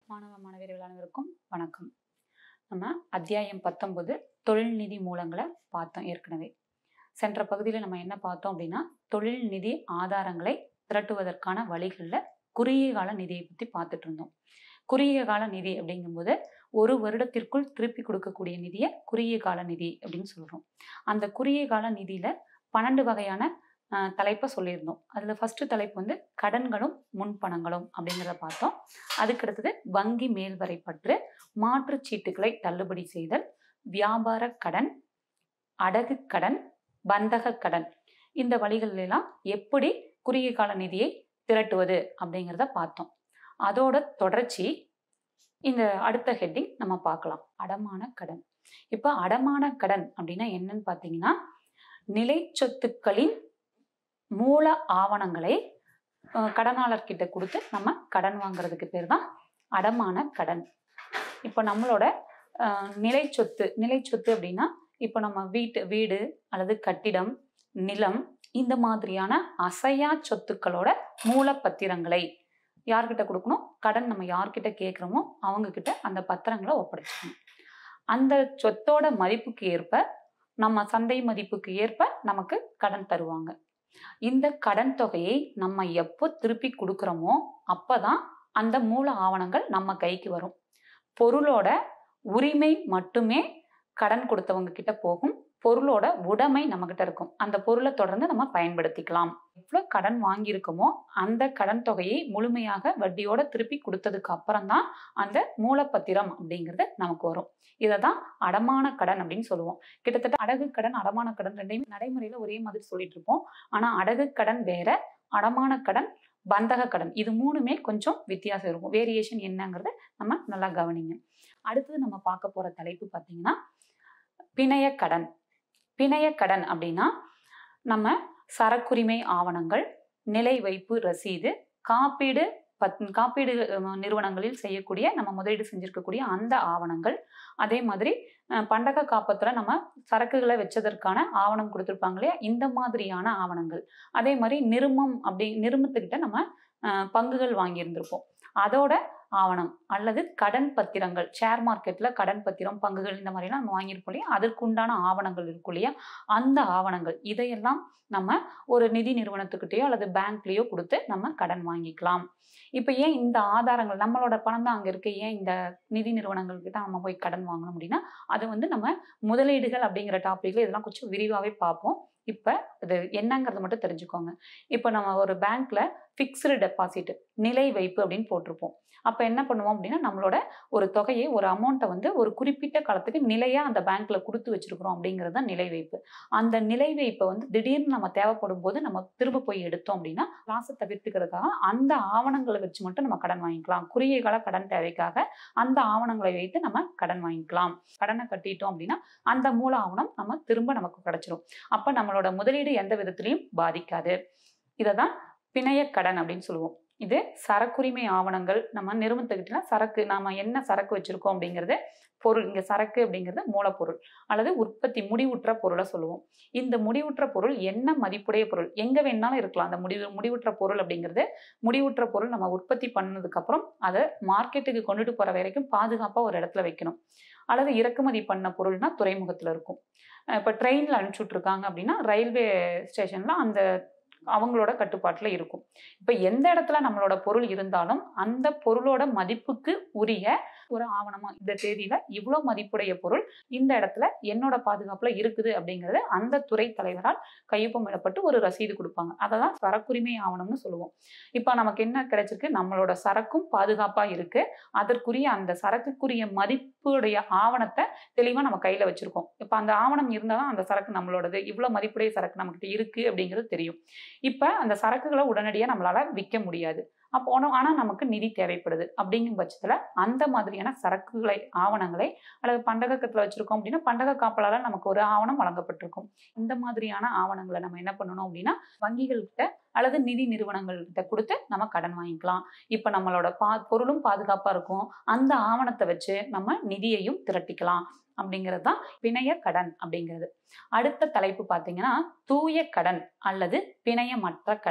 மாணவ மாணவியர்கள் அனைவருக்கும் வணக்கம் நம்ம அத்தியாயம் பத்தொன்பது தொழில் நிதி மூலங்களை பார்த்தோம் ஏற்கனவே சென்ற பகுதியில் நம்ம என்ன பார்த்தோம் அப்படின்னா தொழில் நிதி ஆதாரங்களை திரட்டுவதற்கான வழிகளில் குறுகிய கால நிதியை பற்றி பார்த்துட்டு இருந்தோம் குறுகிய கால நிதி அப்படிங்கும்போது ஒரு வருடத்திற்குள் திருப்பி கொடுக்கக்கூடிய நிதியை குறுகிய கால நிதி அப்படின்னு சொல்கிறோம் அந்த குறுகிய கால நிதியில் பன்னெண்டு வகையான அஹ், தலைப்பை சொல்லியிருந்தோம் அதில் ஃபர்ஸ்ட் தலைப்பு வந்து கடன்களும் முன்பணங்களும் அப்படிங்கிறத பார்த்தோம் அதுக்கடுத்தது வங்கி மேல்வரை பற்று மாற்றுச் சீட்டுகளை தள்ளுபடி செய்தல் வியாபார கடன் அடகு கடன் பந்தக கடன் இந்த வழிகள் எல்லாம் எப்படி குறுகிய கால நிதியை திரட்டுவது அப்படிங்கிறத பார்த்தோம் அதோட தொடர்ச்சி இந்த அடுத்த ஹெட்டிங் நம்ம பார்க்கலாம் அடமான கடன் இப்போ அடமான கடன் அப்படின்னா என்னன்னு பார்த்தீங்கன்னா நிலை சொத்துக்களின் மூல ஆவணங்களை அஹ், கடனாளர்கிட்ட கொடுத்து நம்ம கடன் வாங்குறதுக்கு பேர் தான் அடமான கடன் இப்போ நம்மளோட அஹ், நிலை சொத்து நிலை சொத்து அப்படின்னா இப்போ நம்ம வீட்டு வீடு அல்லது கட்டிடம் நிலம் இந்த மாதிரியான அசையா சொத்துக்களோட மூலப்பத்திரங்களை யார்கிட்ட கொடுக்கணும் கடன் நம்ம யார்கிட்ட கேட்குறோமோ அவங்க கிட்ட அந்த பத்திரங்களை ஒப்படைச்சிக்கணும் அந்த சொத்தோட மதிப்புக்கு ஏற்ப நம்ம சந்தை மதிப்புக்கு ஏற்ப நமக்கு கடன் தருவாங்க இந்த கடன் தொகையை நம்ம எப்போ திருப்பி கொடுக்குறோமோ அப்பதான் அந்த மூல ஆவணங்கள் நம்ம கைக்கு வரும் பொருளோட உரிமை மட்டுமே கடன் கொடுத்தவங்க கிட்ட போகும் பொருளோட உடைமை நம்ம கிட்ட இருக்கும் அந்த பொருளை தொடர்ந்து நம்ம பயன்படுத்திக்கலாம் எவ்வளோ கடன் வாங்கியிருக்கோமோ அந்த கடன் தொகையை முழுமையாக வட்டியோட திருப்பி கொடுத்ததுக்கு அப்புறம் தான் அந்த மூலப்பத்திரம் அப்படிங்கிறது நமக்கு வரும் இதை தான் அடமான கடன் அப்படின்னு சொல்லுவோம் கிட்டத்தட்ட அடகு கடன் அடமான கடன் ரெண்டையுமே நடைமுறையில ஒரே மாதிரி சொல்லிட்டு இருப்போம் ஆனா அடகு கடன் வேற அடமான கடன் பந்தக கடன் இது மூணுமே கொஞ்சம் வித்தியாசம் இருக்கும் வேரியேஷன் என்னங்கிறத நம்ம நல்லா கவனிங்க அடுத்தது நம்ம பார்க்க போற தலைப்பு பார்த்தீங்கன்னா பிணைய கடன் பிணைய கடன் அப்படின்னா நம்ம சரக்குரிமை ஆவணங்கள் நிலை வைப்பு ரசீது காப்பீடு பத் காப்பீடு அஹ், நிறுவனங்களில் செய்யக்கூடிய நம்ம முதலீடு செஞ்சிருக்கக்கூடிய அந்த ஆவணங்கள் அதே மாதிரி அஹ், பண்டக காப்பத்துல நம்ம சரக்குகளை வச்சதற்கான ஆவணம் கொடுத்துருப்பாங்க இல்லையா இந்த மாதிரியான ஆவணங்கள் அதே மாதிரி நிருமம் அப்படி நிருமத்துக்கிட்ட நம்ம அஹ், பங்குகள் வாங்கியிருந்திருப்போம் அதோட ஆவணம் அல்லது கடன் பத்திரங்கள் ஷேர் மார்க்கெட்ல கடன் பத்திரம் பங்குகள் இந்த மாதிரிலாம் நம்ம வாங்கியிருப்போம் இல்லையா அதற்குண்டான ஆவணங்கள் இருக்கும் இல்லையா அந்த ஆவணங்கள் இதையெல்லாம் நம்ம ஒரு நிதி நிறுவனத்துக்கிட்டயோ அல்லது பேங்க்லயோ கொடுத்து நம்ம கடன் வாங்கிக்கலாம் இப்போ ஏன் இந்த ஆதாரங்கள் நம்மளோட பணம் தான் அங்கே இருக்கு ஏன் இந்த நிதி நிறுவனங்கள் கிட்ட நம்ம போய் கடன் வாங்கணும் அப்படின்னா அது வந்து நம்ம முதலீடுகள் அப்படிங்கிற டாபிக்ல இதெல்லாம் கொஞ்சம் விரிவாகவே பார்ப்போம் இப்போ இது என்னங்கிறத மட்டும் தெரிஞ்சுக்கோங்க இப்போ நம்ம ஒரு பேங்க்ல ஃபிக்ஸ்டு டெபாசிட் நிலை வைப்பு அப்படின்னு போட்டிருப்போம் அப்போ என்ன பண்ணுவோம் அப்படின்னா நம்மளோட ஒரு தொகையை ஒரு அமௌண்ட்டை வந்து ஒரு குறிப்பிட்ட காலத்துக்கு நிலையா அந்த பேங்க்ல கொடுத்து வச்சிருக்கிறோம் அப்படிங்கிறது தான் நிலை வைப்பு அந்த நிலை வைப்பை வந்து திடீர்னு நம்ம தேவைப்படும் போது நம்ம திரும்ப போய் எடுத்தோம் அப்படின்னா லாஸை தவிர்த்துக்கிறதுக்காக அந்த ஆவணங்களை வச்சு மட்டும் நம்ம கடன் வாங்கிக்கலாம் குறுகிய கால கடன் தேவைக்காக அந்த ஆவணங்களை வைத்து நம்ம கடன் வாங்கிக்கலாம் கடனை கட்டிட்டோம் அப்படின்னா அந்த மூல ஆவணம் நம்ம திரும்ப நமக்கு கிடைச்சிரும் அப்ப நம்மளோட முதலீடு எந்த விதத்திலையும் பாதிக்காது இதை தான் பிணைய கடன் அப்படின்னு சொல்லுவோம் இது சரக்குரிமை ஆவணங்கள் நம்ம நிறுவனத்துக்கிட்ட சரக்கு நாம என்ன சரக்கு வச்சிருக்கோம் அப்படிங்கிறது பொருள் இங்க சரக்கு அப்படிங்கிறது மூலப்பொருள் அல்லது உற்பத்தி முடிவுற்ற பொருளை சொல்லுவோம் இந்த முடிவுற்ற பொருள் என்ன மதிப்புடைய பொருள் எங்க வேணாலும் இருக்கலாம் அந்த முடிவு முடிவுற்ற பொருள் அப்படிங்கிறது முடிவுற்ற பொருள் நம்ம உற்பத்தி பண்ணதுக்கு அப்புறம் அதை மார்க்கெட்டுக்கு கொண்டுட்டு போற வரைக்கும் பாதுகாப்பா ஒரு இடத்துல வைக்கணும் அல்லது இறக்குமதி பண்ண பொருள்னா துறைமுகத்துல இருக்கும் அஹ் இப்ப ட்ரெயின்ல அனுப்பிச்சு விட்ருக்காங்க அப்படின்னா ரயில்வே ஸ்டேஷன்ல அந்த அவங்களோட கட்டுப்பாட்டில் இருக்கும் இப்போ எந்த இடத்துல நம்மளோட பொருள் இருந்தாலும் அந்த பொருளோட மதிப்புக்கு உரிய ஒரு ஆவணமா இந்த தேதியில இவ்வளோ மதிப்புடைய பொருள் இந்த இடத்துல என்னோட பாதுகாப்புல இருக்குது அப்படிங்கிறது அந்த துறை தலைவரால் கையொப்பமிடப்பட்டு ஒரு ரசீது கொடுப்பாங்க அதை தான் சரக்குரிமை ஆவணம்னு சொல்லுவோம் இப்போ நமக்கு என்ன கிடைச்சிருக்கு நம்மளோட சரக்கும் பாதுகாப்பா இருக்கு அதற்குரிய அந்த சரக்குக்குரிய மதிப்புடைய ஆவணத்தை தெளிவா நம்ம கையில வச்சிருக்கோம் இப்போ அந்த ஆவணம் இருந்தால் தான் அந்த சரக்கு நம்மளோடது இவ்வளோ மதிப்புடைய சரக்கு நம்மகிட்ட இருக்கு அப்படிங்கிறது தெரியும் இப்போ அந்த சரக்குகளை உடனடியாக நம்மளால விற்க முடியாது அப்போ ஆனா- ஆனா நமக்கு நிதி தேவைப்படுது அப்படிங்கும் பட்சத்துல அந்த மாதிரியான சரக்குகளை ஆவணங்களை அல்லது பண்டகத்துல வச்சிருக்கோம் அப்படின்னா பண்டக காப்பலால நமக்கு ஒரு ஆவணம் வழங்கப்பட்டிருக்கும் இந்த மாதிரியான ஆவணங்களை நம்ம என்ன பண்ணணும் அப்படின்னா வங்கிகள்கிட்ட அல்லது நிதி நிறுவனங்கள்கிட்ட கொடுத்து நம்ம கடன் வாங்கிக்கலாம் இப்போ நம்மளோட பா பொருளும் பாதுகாப்பா இருக்கும் அந்த ஆவணத்தை வச்சு நம்ம நிதியையும் திரட்டிக்கலாம் அப்படிங்கிறது தான் பிணைய கடன் அப்படிங்கிறது அடுத்த தலைப்பு பார்த்தீங்கன்னா தூய கடன் அல்லது பிணையமற்ற கடன்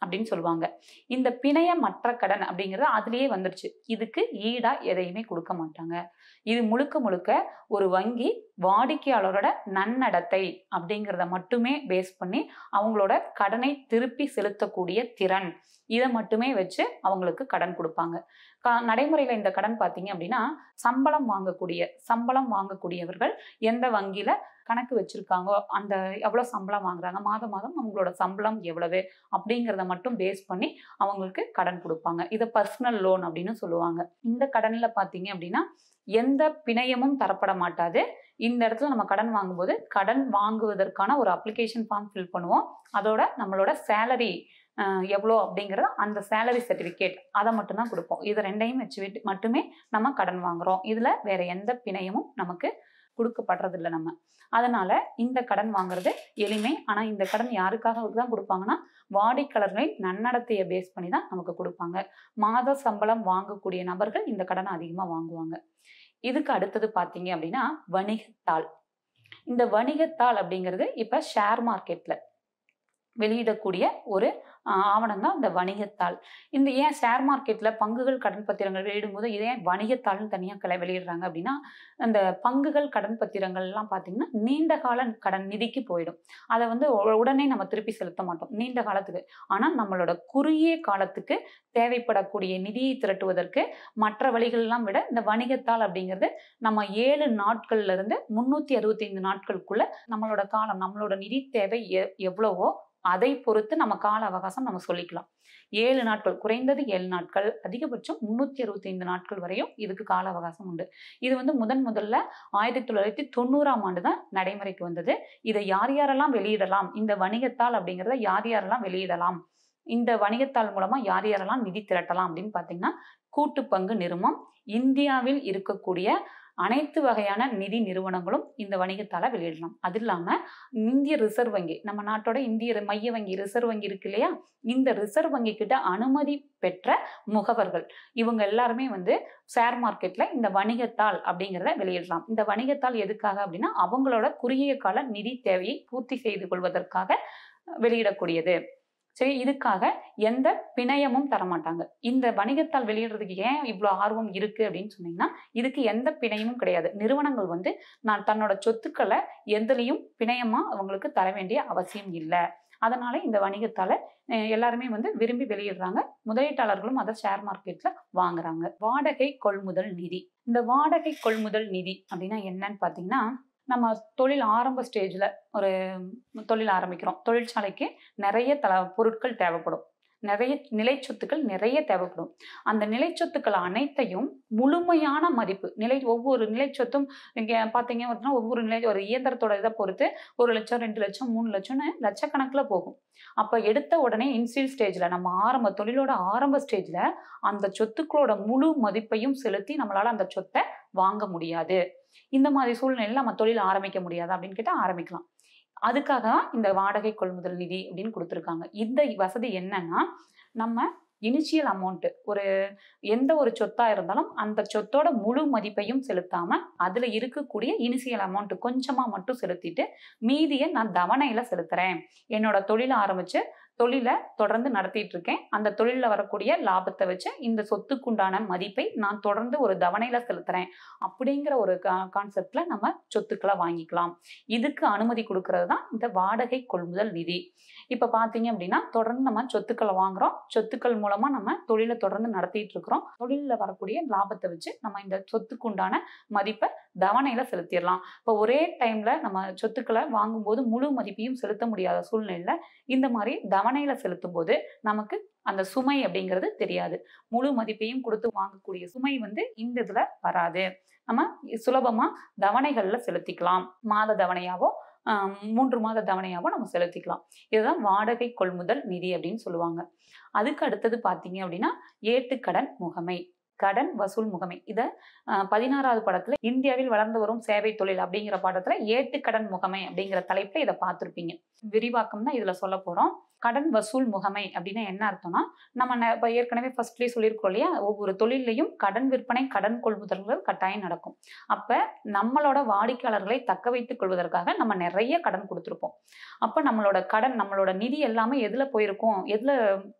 அப்படின்னு சொல்லுவாங்க இந்த பிணையமற்ற கடன் அப்படிங்கிறது அதுலயே வந்துருச்சு இதுக்கு ஈடா எதையுமே கொடுக்க மாட்டாங்க இது முழுக்க முழுக்க ஒரு வங்கி வாடிக்கையாளரோட நன்னடத்தை அப்படிங்கிறத மட்டுமே பேஸ் பண்ணி அவங்களோட கடனை திருப்பி செலுத்தக்கூடிய திறன் இதை மட்டுமே வச்சு அவங்களுக்கு கடன் கொடுப்பாங்க க- நடைமுறையில இந்த கடன் பார்த்தீங்க அப்படின்னா சம்பளம் வாங்கக்கூடிய சம்பளம் வாங்கக்கூடியவர்கள் எந்த வங்கியில கணக்கு வச்சிருக்காங்கோ அந்த எவ்வளோ சம்பளம் வாங்குறாங்க மாதம் மாதம் அவங்களோட சம்பளம் எவ்வளவு அப்படிங்கிறத மட்டும் பேஸ் பண்ணி அவங்களுக்கு கடன் கொடுப்பாங்க இதை பர்சனல் லோன் அப்படின்னு சொல்லுவாங்க இந்த கடன்ல பார்த்தீங்க அப்படின்னா எந்த பிணையமும் தரப்பட மாட்டாது இந்த இடத்துல நம்ம கடன் வாங்கும்போது கடன் வாங்குவதற்கான ஒரு அப்ளிகேஷன் ஃபார்ம் ஃபில் பண்ணுவோம் அதோட நம்மளோட சேலரி எவ்வளோ அப்படிங்கிறத அந்த சேலரி சர்டிஃபிகேட் அதை மட்டும்தான் கொடுப்போம் இது ரெண்டையும் வச்சு விட்டு மட்டுமே நம்ம கடன் வாங்குறோம் இதில் வேற எந்த பிணையமும் நமக்கு கொடுக்கப்படுறதில்ல நம்ம அதனால இந்த கடன் வாங்குறது எளிமை ஆனால் இந்த கடன் யாருக்காக தான் கொடுப்பாங்கன்னா வாடிக்கையாளர்களின் நன்னடத்தையை பேஸ் பண்ணி தான் நமக்கு கொடுப்பாங்க மாத சம்பளம் வாங்கக்கூடிய நபர்கள் இந்த கடனை அதிகமாக வாங்குவாங்க இதுக்கு அடுத்தது பார்த்தீங்க அப்படின்னா வணிகத்தாள் இந்த வணிகத்தாள் அப்படிங்கிறது இப்போ ஷேர் மார்க்கெட்டில் வெளியிடக்கூடிய ஒரு ஆஹ், ஆவணம் தான் இந்த வணிகத்தாள் இந்த ஏன் ஷேர் மார்க்கெட்டில் பங்குகள் கடன் பத்திரங்கள் வெளியிடும்போது இதை ஏன் வணிகத்தாள்னு தனியாக கிளை வெளியிடுறாங்க அப்படின்னா அந்த பங்குகள் கடன் பத்திரங்கள்லாம் பார்த்தீங்கன்னா நீண்ட கால கடன் நிதிக்கு போயிடும் அதை வந்து உ- உடனே நம்ம திருப்பி செலுத்த மாட்டோம் நீண்ட காலத்துக்கு ஆனால் நம்மளோட குறுகிய காலத்துக்கு தேவைப்படக்கூடிய நிதியை திரட்டுவதற்கு மற்ற வழிகளெல்லாம் விட இந்த வணிகத்தாள் அப்படிங்கிறது நம்ம ஏழு நாட்கள்ல இருந்து முன்னூத்தி அறுபத்தைந்து நாட்களுக்குள்ள நம்மளோட காலம் நம்மளோட நிதி தேவை எ- எவ்வளவோ அதை பொறுத்து நம்ம கால அவகாசம் நம்ம சொல்லிக்கலாம் ஏழு நாட்கள் குறைந்தது ஏழு நாட்கள் அதிகபட்சம் முன்னூத்தி அறுபத்தைந்து நாட்கள் வரையும் இதுக்கு கால அவகாசம் உண்டு இது வந்து முதன் முதல்ல ஆயிரத்தி தொள்ளாயிரத்தி தொண்ணூறாம் ஆண்டு தான் நடைமுறைக்கு வந்தது இதை யார் யாரெல்லாம் வெளியிடலாம் இந்த வணிகத்தாள் அப்படிங்கிறத யார் யாரெல்லாம் வெளியிடலாம் இந்த வணிகத்தாள் மூலமா யார் யாரெல்லாம் நிதி திரட்டலாம் அப்படின்னு பார்த்தீங்கன்னா கூட்டு பங்கு நிறுவனம் இந்தியாவில் இருக்கக்கூடிய அனைத்து வகையான நிதி நிறுவனங்களும் இந்த வணிகத்தால வெளியிடலாம் அது இல்லாம இந்திய ரிசர்வ் வங்கி நம்ம நாட்டோட இந்திய மைய வங்கி ரிசர்வ் வங்கி இருக்கு இல்லையா இந்த ரிசர்வ் வங்கி கிட்ட அனுமதி பெற்ற முகவர்கள் இவங்க எல்லாருமே வந்து ஷேர் மார்க்கெட்ல இந்த வணிகத்தாள் அப்படிங்கிறத வெளியிடலாம் இந்த வணிகத்தாள் எதுக்காக அப்படின்னா அவங்களோட குறுகிய கால நிதி தேவையை பூர்த்தி செய்து கொள்வதற்காக வெளியிடக்கூடியது சரி இதுக்காக எந்த பிணையமும் தரமாட்டாங்க இந்த வணிகத்தால் வெளியிடுறதுக்கு ஏன் இவ்வளோ ஆர்வம் இருக்கு அப்படின்னு சொன்னீங்கன்னா இதுக்கு எந்த பிணையமும் கிடையாது நிறுவனங்கள் வந்து நான் தன்னோட சொத்துக்களை எதுலையும் பிணையமா அவங்களுக்கு தர வேண்டிய அவசியம் இல்லை அதனால இந்த வணிகத்தால அஹ், எல்லாருமே வந்து விரும்பி வெளியிடுறாங்க முதலீட்டாளர்களும் அதை ஷேர் மார்க்கெட்ல வாங்குறாங்க வாடகை கொள்முதல் நிதி இந்த வாடகை கொள்முதல் நிதி அப்படின்னா என்னன்னு பார்த்தீங்கன்னா நம்ம தொழில் ஆரம்ப ஸ்டேஜில் ஒரு தொழில் ஆரம்பிக்கிறோம் தொழிற்சாலைக்கு நிறைய தல பொருட்கள் தேவைப்படும் நிறைய நிலை சொத்துக்கள் நிறைய தேவைப்படும் அந்த நிலை சொத்துக்கள் அனைத்தையும் முழுமையான மதிப்பு நிலை ஒவ்வொரு நிலை சொத்தும் இங்கே பார்த்தீங்க அப்படின்னா ஒவ்வொரு நிலை ஒரு இயந்திரத்தோட இதை பொறுத்து ஒரு லட்சம் ரெண்டு லட்சம் மூணு லட்சம்னு லட்சக்கணக்கில் போகும் அப்போ எடுத்த உடனே இன்சியல் ஸ்டேஜில் நம்ம ஆரம்ப தொழிலோட ஆரம்ப ஸ்டேஜில் அந்த சொத்துக்களோட முழு மதிப்பையும் செலுத்தி நம்மளால அந்த சொத்தை வாங்க முடியாது இந்த மாதிரி சூழ்நிலையில் நம்ம தொழில் ஆரம்பிக்க முடியாது அப்படின்னு கேட்டால் ஆரம்பிக்கலாம் அதுக்காக தான் இந்த வாடகை கொள்முதல் நிதி அப்படின்னு கொடுத்துருக்காங்க இந்த வசதி என்னன்னா நம்ம இனிஷியல் அமௌண்ட் ஒரு எந்த ஒரு சொத்தா இருந்தாலும் அந்த சொத்தோட முழு மதிப்பையும் செலுத்தாம அதுல இருக்கக்கூடிய இனிஷியல் அமௌண்ட் கொஞ்சமா மட்டும் செலுத்திட்டு மீதியை நான் தவணையில செலுத்துறேன் என்னோட தொழிலை ஆரம்பிச்சு தொழிலை தொடர்ந்து நடத்திட்டு இருக்கேன் அந்த தொழிலில் வரக்கூடிய லாபத்தை வச்சு இந்த சொத்துக்குண்டான மதிப்பை நான் தொடர்ந்து ஒரு தவணையில செலுத்துறேன் அப்படிங்கிற ஒரு கான்செப்ட்ல நம்ம சொத்துக்களை வாங்கிக்கலாம் இதுக்கு அனுமதி கொடுக்கறது தான் இந்த வாடகை கொள்முதல் நிதி இப்போ பார்த்தீங்க அப்படின்னா தொடர்ந்து நம்ம சொத்துக்களை வாங்குறோம் சொத்துக்கள் மூலமா நம்ம தொழிலை தொடர்ந்து நடத்திட்டு இருக்கிறோம் தொழிலில் வரக்கூடிய லாபத்தை வச்சு நம்ம இந்த சொத்துக்குண்டான மதிப்பை தவணையில செலுத்திடலாம் இப்போ ஒரே டைம்ல நம்ம சொத்துக்களை வாங்கும்போது முழு மதிப்பையும் செலுத்த முடியாத சூழ்நிலையில இந்த மாதிரி தவணையில செலுத்தும் போது நமக்கு அந்த சுமை அப்படிங்கிறது தெரியாது முழு மதிப்பையும் கொடுத்து வாங்கக்கூடிய சுமை வந்து இந்த இதுல வராது நம்ம சுலபமா தவணைகள்ல செலுத்திக்கலாம் மாத தவணையாவோ ஆஹ் மூன்று மாத தவணையாவோ நம்ம செலுத்திக்கலாம் இதுதான் வாடகை கொள்முதல் நிதி அப்படின்னு சொல்லுவாங்க அதுக்கு அடுத்தது பார்த்தீங்க அப்படின்னா ஏட்டுக்கடன் முகமை கடன் வசூல் முகமை இதை பதினாறாவது படத்துல இந்தியாவில் வளர்ந்து வரும் சேவை தொழில் அப்படிங்கிற பாடத்துல ஏட்டுக்கடன் முகமை அப்படிங்கிற தலைப்புல இதை பார்த்துருப்பீங்க விரிவாக்கம் தான் இதுல சொல்ல போறோம் கடன் வசூல் முகமை அப்படின்னா என்ன அர்த்தம்னா நம்ம ந- இப்ப ஏற்கனவே ஃபர்ஸ்ட்லேயே சொல்லியிருக்கோம் இல்லையா ஒவ்வொரு தொழிலையும் கடன் விற்பனை கடன் கொள்முதல்கள் கட்டாயம் நடக்கும் அப்ப நம்மளோட வாடிக்கையாளர்களை தக்க வைத்துக் கொள்வதற்காக நம்ம நிறைய கடன் கொடுத்துருப்போம் அப்ப நம்மளோட கடன் நம்மளோட நிதி எல்லாமே எதுல போயிருக்கும் எதுல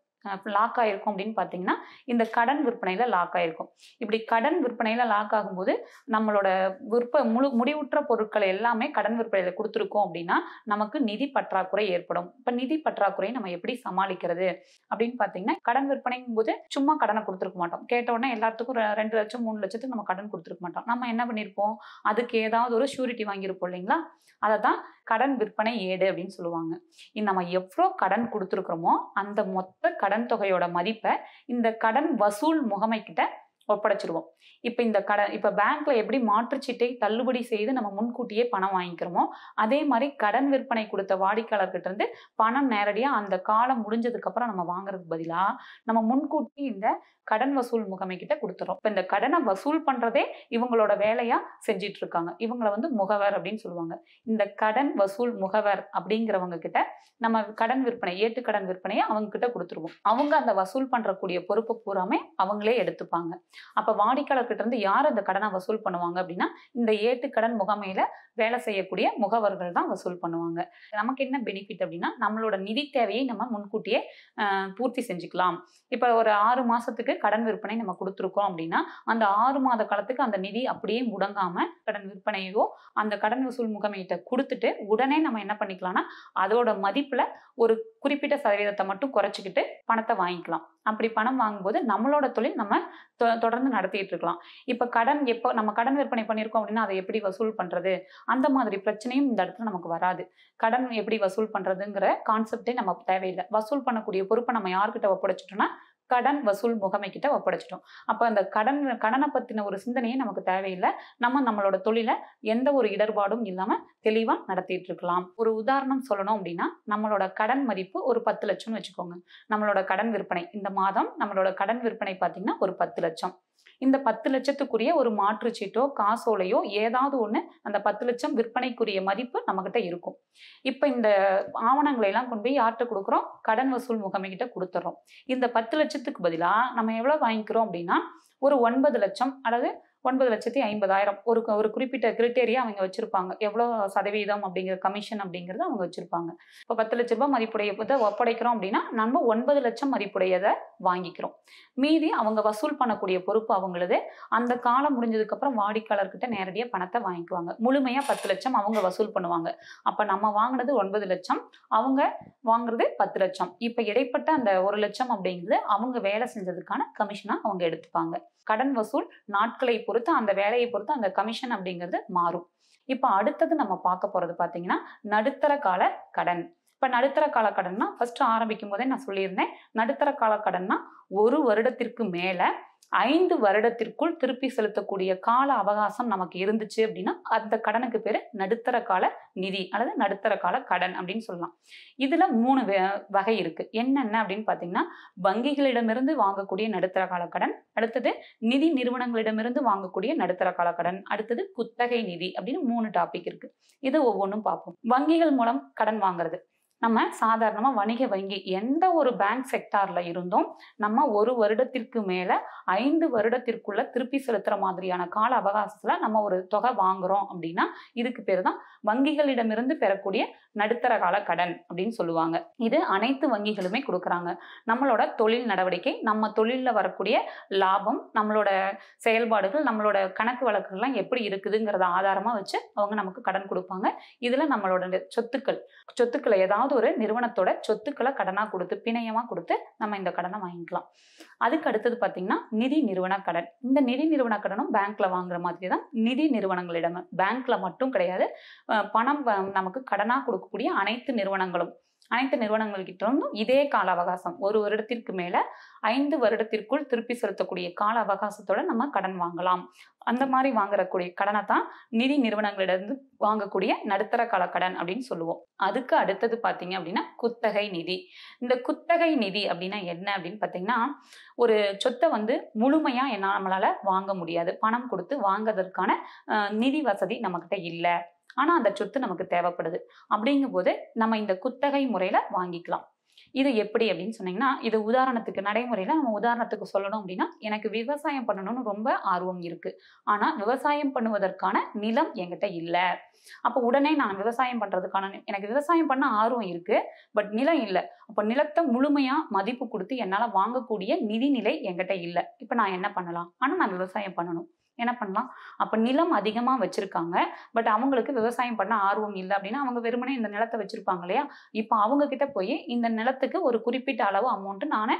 லாக் ஆயிருக்கும் அப்படின்னு பார்த்தீங்கன்னா இந்த கடன் விற்பனையில லாக் ஆயிருக்கும் இப்படி கடன் விற்பனையில லாக் ஆகும்போது நம்மளோட விற்ப முழு முடிவுற்ற பொருட்களை எல்லாமே கடன் விற்பனையில கொடுத்துருக்கோம் அப்படின்னா நமக்கு நிதி பற்றாக்குறை ஏற்படும் இப்ப நிதி பற்றாக்குறையை நம்ம எப்படி சமாளிக்கிறது அப்படின்னு பார்த்தீங்கன்னா கடன் விற்பனைங்கும் போது சும்மா கடனை கொடுத்துருக்க மாட்டோம் கேட்ட உடனே எல்லாத்துக்கும் ரெ- ரெண்டு லட்சம் மூணு லட்சத்துக்கு நம்ம கடன் கொடுத்துருக்க மாட்டோம் நம்ம என்ன பண்ணியிருப்போம் அதுக்கு ஏதாவது ஒரு ஷூரிட்டி வாங்கியிருப்போம் இல்லைங்களா அதை தான் கடன் விற்பனை ஏடு அப்படின்னு சொல்லுவாங்க இந்த நம்ம எவ்வளோ கடன் கொடுத்துருக்குறோமோ அந்த மொத்த கடன் தொகையோட மதிப்பை இந்த கடன் வசூல் முகமை கிட்ட ஒப்படைச்சிருவோம் இப்போ இந்த கடன் இப்போ பேங்க்ல எப்படி மாற்றுச்சீட்டை தள்ளுபடி செய்து நம்ம முன்கூட்டியே பணம் வாங்கிக்கிறோமோ அதே மாதிரி கடன் விற்பனை கொடுத்த வாடிக்கையாளர்கிட்ட இருந்து பணம் நேரடியாக அந்த காலம் முடிஞ்சதுக்கு அப்புறம் நம்ம வாங்குறதுக்கு பதிலாக நம்ம முன்கூட்டி இந்த கடன் வசூல் முகமை கிட்ட கொடுத்துறோம் இப்போ இந்த கடனை வசூல் பண்றதே இவங்களோட வேலையா செஞ்சிட்டு இருக்காங்க இவங்கள வந்து முகவர் அப்படின்னு சொல்லுவாங்க இந்த கடன் வசூல் முகவர் அப்படிங்கிறவங்க கிட்ட நம்ம கடன் விற்பனை ஏட்டு கடன் விற்பனையை அவங்க கிட்ட கொடுத்துருவோம் அவங்க அந்த வசூல் பண்றக்கூடிய பொறுப்பு பூராமே அவங்களே எடுத்துப்பாங்க அப்ப வாடிக்கையாளர் கிட்ட இருந்து யார் அந்த கடனை வசூல் பண்ணுவாங்க அப்படின்னா இந்த ஏட்டு கடன் முகமையில வேலை செய்யக்கூடிய முகவர்கள் தான் வசூல் பண்ணுவாங்க நமக்கு என்ன பெனிஃபிட் அப்படின்னா நம்மளோட நிதி தேவையை நம்ம முன்கூட்டியே ஆஹ், பூர்த்தி செஞ்சுக்கலாம் இப்போ ஒரு ஆறு மாசத்துக்கு கடன் விற்பனை நம்ம கொடுத்துருக்கோம் அப்படின்னா அந்த ஆறு மாத காலத்துக்கு அந்த நிதி அப்படியே முடங்காம கடன் விற்பனையோ அந்த கடன் வசூல் முகமையிட்ட கொடுத்துட்டு உடனே நம்ம என்ன பண்ணிக்கலாம்னா அதோட மதிப்புல ஒரு குறிப்பிட்ட சதவீதத்தை மட்டும் குறைச்சிக்கிட்டு பணத்தை வாங்கிக்கலாம் அப்படி பணம் வாங்கும்போது நம்மளோட தொழில் நம்ம தொ- தொடர்ந்து நடத்திட்டு இருக்கலாம் இப்போ கடன் எப்போ நம்ம கடன் விற்பனை பண்ணியிருக்கோம் அப்படின்னா அதை எப்படி வசூல் பண்றது அந்த மாதிரி பிரச்சனையும் இந்த இடத்துல நமக்கு வராது கடன் எப்படி வசூல் பண்றதுங்கிற கான்செப்டே நம்ம தேவையில்லை வசூல் பண்ணக்கூடிய பொறுப்பை நம்ம யார்கிட்ட ஒப்படைச்சிட்டோம்னா கடன் வசூல் முகமை கிட்ட ஒப்படைச்சிட்டோம் அப்போ அந்த கடன் கடனை பத்தின ஒரு சிந்தனையே நமக்கு தேவையில்லை நம்ம நம்மளோட தொழிலை எந்த ஒரு இடர்பாடும் இல்லாம தெளிவா நடத்திட்டு இருக்கலாம் ஒரு உதாரணம் சொல்லணும் அப்படின்னா நம்மளோட கடன் மதிப்பு ஒரு பத்து லட்சம்னு வச்சுக்கோங்க நம்மளோட கடன் விற்பனை இந்த மாதம் நம்மளோட கடன் விற்பனை பார்த்தீங்கன்னா ஒரு பத்து லட்சம் இந்த பத்து லட்சத்துக்குரிய ஒரு மாற்றுச்சீட்டோ காசோலையோ ஏதாவது ஒன்று அந்த பத்து லட்சம் விற்பனைக்குரிய மதிப்பு நம்மக்கிட்ட இருக்கும் இப்போ இந்த ஆவணங்களை எல்லாம் கொண்டு போய் யார்கிட்ட கொடுக்குறோம் கடன் வசூல் முகமைகிட்ட கொடுத்துட்றோம் இந்த பத்து லட்சத்துக்கு பதிலாக நம்ம எவ்வளோ வாங்கிக்கிறோம் அப்படின்னா ஒரு ஒன்பது லட்சம் அல்லது ஒன்பது லட்சத்தி ஐம்பதாயிரம் ஒரு ஒரு குறிப்பிட்ட கிரிட்டேரியா அவங்க வச்சிருப்பாங்க எவ்வளோ சதவீதம் அப்படிங்கிற கமிஷன் அப்படிங்கிறது அவங்க வச்சிருப்பாங்க இப்போ பத்து லட்ச ரூபாய் மதிப்புடைய இதை ஒப்படைக்கிறோம் அப்படின்னா நம்ம ஒன்பது லட்சம் மதிப்புடையதை வாங்கிக்கிறோம் மீதி அவங்க வசூல் பண்ணக்கூடிய பொறுப்பு அவங்களது அந்த காலம் முடிஞ்சதுக்கு அப்புறம் வாடிக்கையாளர்கிட்ட நேரடியாக பணத்தை வாங்கிக்குவாங்க முழுமையாக பத்து லட்சம் அவங்க வசூல் பண்ணுவாங்க அப்போ நம்ம வாங்கினது ஒன்பது லட்சம் அவங்க வாங்குறது பத்து லட்சம் இப்போ இடைப்பட்ட அந்த ஒரு லட்சம் அப்படிங்கிறது அவங்க வேலை செஞ்சதுக்கான கமிஷனாக அவங்க எடுத்துப்பாங்க கடன் வசூல் நாட்களை பொறுத்து அந்த வேலையை பொறுத்து அந்த கமிஷன் அப்படிங்கிறது மாறும் இப்போ அடுத்தது நம்ம பார்க்க போறது பார்த்தீங்கன்னா நடுத்தர கால கடன் இப்போ நடுத்தர கால கடன்னா ஃபர்ஸ்ட் ஆரம்பிக்கும் போதே நான் சொல்லியிருந்தேன் நடுத்தர கால கடன்னா ஒரு வருடத்திற்கு மேல ஐந்து வருடத்திற்குள் திருப்பி செலுத்தக்கூடிய கால அவகாசம் நமக்கு இருந்துச்சு அப்படின்னா அந்த கடனுக்கு பேரு நடுத்தர கால நிதி அல்லது நடுத்தர கால கடன் அப்படின்னு சொல்லலாம் இதுல மூணு வ- வகை இருக்கு என்னென்ன அப்படின்னு பார்த்தீங்கன்னா வங்கிகளிடமிருந்து வாங்கக்கூடிய நடுத்தர கால கடன் அடுத்தது நிதி நிறுவனங்களிடமிருந்து வாங்கக்கூடிய நடுத்தர கால கடன் அடுத்தது குத்தகை நிதி அப்படின்னு மூணு டாபிக் இருக்கு இது ஒவ்வொன்றும் பார்ப்போம் வங்கிகள் மூலம் கடன் வாங்குறது நம்ம சாதாரணமாக வணிக வங்கி எந்த ஒரு பேங்க் செக்டார்ல இருந்தும் நம்ம ஒரு வருடத்திற்கு மேல ஐந்து வருடத்திற்குள்ள திருப்பி செலுத்துற மாதிரியான கால அவகாசத்துல நம்ம ஒரு தொகை வாங்குறோம் அப்படின்னா இதுக்கு பேர் தான் வங்கிகளிடமிருந்து பெறக்கூடிய நடுத்தர கால கடன் அப்படின்னு சொல்லுவாங்க இது அனைத்து வங்கிகளுமே கொடுக்குறாங்க நம்மளோட தொழில் நடவடிக்கை நம்ம தொழிலில் வரக்கூடிய லாபம் நம்மளோட செயல்பாடுகள் நம்மளோட கணக்கு வழக்குகள்லாம் எப்படி இருக்குதுங்கிறத ஆதாரமாக வச்சு அவங்க நமக்கு கடன் கொடுப்பாங்க இதில் நம்மளோட சொத்துக்கள் சொத்துக்களை ஏதாவது ஒரு நிறுவனத்தோட சொத்துக்களை கடனாக கொடுத்து பிணையமாக கொடுத்து நம்ம இந்த கடனை வாங்கிக்கலாம் அதுக்கு அடுத்தது பார்த்தீங்கன்னா நிதி நிறுவன கடன் இந்த நிதி நிறுவன கடனும் பேங்க்ல வாங்குற மாதிரி தான் நிதி நிறுவனங்களிடம் பேங்க்ல மட்டும் கிடையாது அஹ் பணம் வ- நமக்கு கடனாக கொடுக்கக்கூடிய அனைத்து நிறுவனங்களும் அனைத்து நிறுவனங்கள்கிட்ட இருந்தும் இதே கால அவகாசம் ஒரு வருடத்திற்கு மேல ஐந்து வருடத்திற்குள் திருப்பி செலுத்தக்கூடிய கால அவகாசத்தோட நம்ம கடன் வாங்கலாம் அந்த மாதிரி வாங்குறக்கூடிய கடனை தான் நிதி நிறுவனங்களிடம் வாங்கக்கூடிய நடுத்தர கால கடன் அப்படின்னு சொல்லுவோம் அதுக்கு அடுத்தது பார்த்தீங்க அப்படின்னா குத்தகை நிதி இந்த குத்தகை நிதி அப்படின்னா என்ன அப்படின்னு பார்த்தீங்கன்னா ஒரு சொத்தை வந்து முழுமையா என்ன நம்மளால வாங்க முடியாது பணம் கொடுத்து வாங்குறதற்கான அஹ், நிதி வசதி நம்மக்கிட்ட இல்லை ஆனா அந்த சொத்து நமக்கு தேவைப்படுது அப்படிங்கும்போது நம்ம இந்த குத்தகை முறையில வாங்கிக்கலாம் இது எப்படி அப்படின்னு சொன்னீங்கன்னா இது உதாரணத்துக்கு நடைமுறையில் நம்ம உதாரணத்துக்கு சொல்லணும் அப்படின்னா எனக்கு விவசாயம் பண்ணணும்னு ரொம்ப ஆர்வம் இருக்கு ஆனால் விவசாயம் பண்ணுவதற்கான நிலம் என்கிட்ட இல்லை அப்போ உடனே நான் விவசாயம் பண்றதுக்கான நி- எனக்கு விவசாயம் பண்ண ஆர்வம் இருக்கு பட் நிலம் இல்லை அப்போ நிலத்தை முழுமையா மதிப்பு கொடுத்து என்னால் வாங்கக்கூடிய நிதிநிலை என்கிட்ட இல்லை இப்போ நான் என்ன பண்ணலாம் ஆனால் நான் விவசாயம் பண்ணணும் என்ன பண்ணலாம் அப்போ நிலம் அதிகமாக வச்சிருக்காங்க பட் அவங்களுக்கு விவசாயம் பண்ண ஆர்வம் இல்லை அப்படின்னா அவங்க வெறுமனே இந்த நிலத்தை வச்சிருப்பாங்க இல்லையா இப்போ அவங்க கிட்ட போய் இந்த நிலத்துக்கு ஒரு குறிப்பிட்ட அளவு அமௌண்ட் நான்